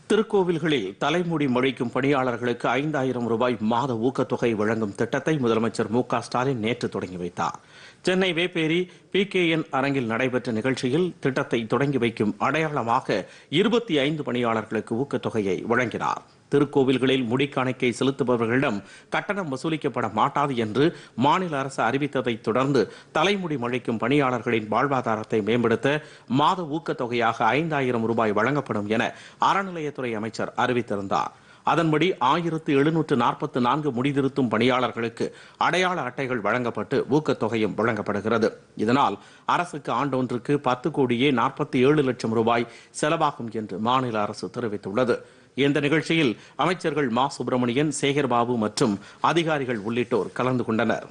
திருக்கோவில்களில் தலைமுடி மொழிக்கும் பணியாளர்களுக்கு ஐந்தாயிரம் ரூபாய் மாத ஊக்கத்தொகை வழங்கும் திட்டத்தை முதலமைச்சர் மு க ஸ்டாலின் நேற்று தொடங்கி வைத்தார் Chennai Vepery P K N அரங்கில் நடைபெற்ற நிகழ்ச்சியில் திட்டத்தை தொடங்கி வைக்கும் அடையாளமாக இருபத்தி ஐந்து பணியாளர்களுக்கு ஊக்கத்தொகையை வழங்கினார் திருக்கோவில்களில் முடிக்காணிக்கை செலுத்துபவர்களிடம் கட்டணம் வசூலிக்கப்பட மாட்டாது என்று மாநில அரசு அறிவித்ததைத் தொடர்ந்து தலைமுடி மழைக்கும் பணியாளர்களின் வாழ்வாதாரத்தை மேம்படுத்த மாத ஊக்கத்தொகையாக ஐந்தாயிரம் ரூபாய் வழங்கப்படும் என அறநிலையத்துறை அமைச்சர் அறிவித்திருந்தார் அதன்படி ஆயிரத்து எழுநூற்று நாற்பத்தி நான்கு முடிதிருத்தும் பணியாளர்களுக்கு அடையாள அட்டைகள் வழங்கப்பட்டு ஊக்கத்தொகையும் வழங்கப்படுகிறது இதனால் அரசுக்கு ஆண்டொன்றுக்கு பத்து கோடியே நாற்பத்தி ஏழு லட்சம் ரூபாய் செலவாகும் என்று மாநில அரசு தெரிவித்துள்ளது இந்த நிகழ்ச்சியில் அமைச்சர்கள் மா சுப்பிரமணியன் சேகர்பாபு மற்றும் அதிகாரிகள் உள்ளிட்டோர் கலந்து கொண்டனர்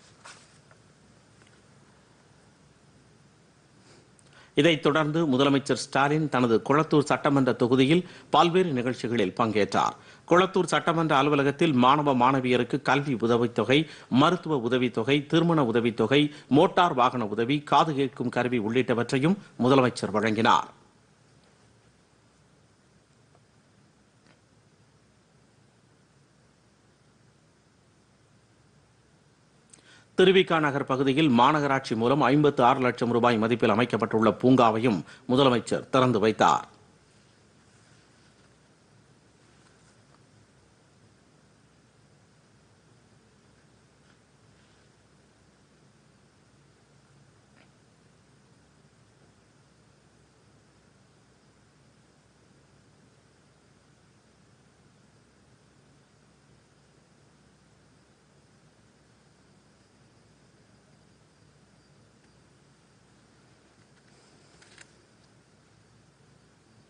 இதைத் தொடர்ந்து முதலமைச்சர் ஸ்டாலின் தனது குளத்தூர் சட்டமன்ற தொகுதியில் பல்வேறு நிகழ்ச்சிகளில் பங்கேற்றார் குளத்தூர் சட்டமன்ற அலுவலகத்தில் மாணவ மாணவியருக்கு கல்வி உதவித்தொகை மருத்துவ உதவித்தொகை திருமண உதவித்தொகை மோட்டார் வாகன உதவி காது கேட்கும் கருவி உள்ளிட்டவற்றையும் முதலமைச்சர் வழங்கினார் திருவிகா நகர் பகுதியில் மாநகராட்சி மூலம் ஐம்பத்து ஆறு லட்சம் ரூபாய் மதிப்பில் அமைக்கப்பட்டுள்ள பூங்காவையும் முதலமைச்சர் திறந்து வைத்தார்